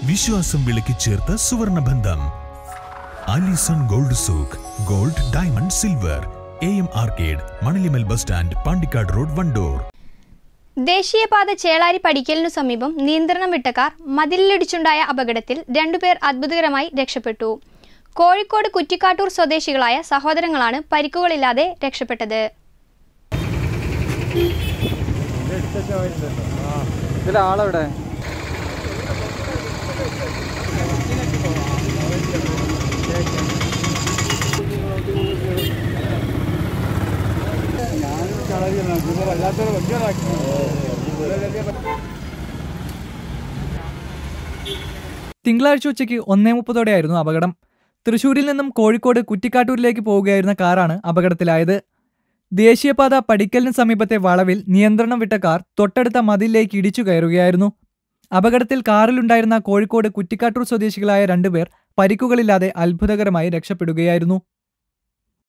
വിശ്വാസം വിളക്കി ചേർത്ത സുവർണബന്ധം Alison gold souk gold diamond silver A M arcade മണലിമൽ bus stand Pandikkad road Wandoor ദേശീയപാത ചേളാരി പടിക്കലിനു സമീപം നിയന്ത്രണം വിട്ട കാർ മതിലിലിടിച്ചുണ്ടായ അപകടത്തിൽ രണ്ടുപേർ അത്ഭുതകരമായി രക്ഷപ്പെട്ടു കോഴിക്കോട് കുറ്റിക്കാട്ടൂർ സ്വദേശികളായ സഹോദരങ്ങളാണ് പരിക്കുകളില്ലാതെ രക്ഷപ്പെട്ടത് ഇതിലാളെവിടെ തിങ്കളാഴ്ച ഉച്ചയ്ക്ക് ഒന്നേ മുപ്പതോടെയായിരുന്നു അപകടം തൃശൂരിൽ നിന്നും കോഴിക്കോട് കുറ്റിക്കാട്ടൂരിലേക്ക് പോവുകയായിരുന്ന കാറാണ് അപകടത്തിലായത് ദേശീയപാത പടിക്കലിന് സമീപത്തെ വളവിൽ നിയന്ത്രണം വിട്ട കാർ തൊട്ടടുത്ത മതിലിലേക്ക് ഇടിച്ചു കയറുകയായിരുന്നു അപകടത്തിൽ കാറിലുണ്ടായിരുന്ന കോഴിക്കോട് കുറ്റിക്കാട്ടൂർ സ്വദേശികളായ രണ്ടുപേർ പരിക്കുകളില്ലാതെ അത്ഭുതകരമായി രക്ഷപ്പെടുകയായിരുന്നു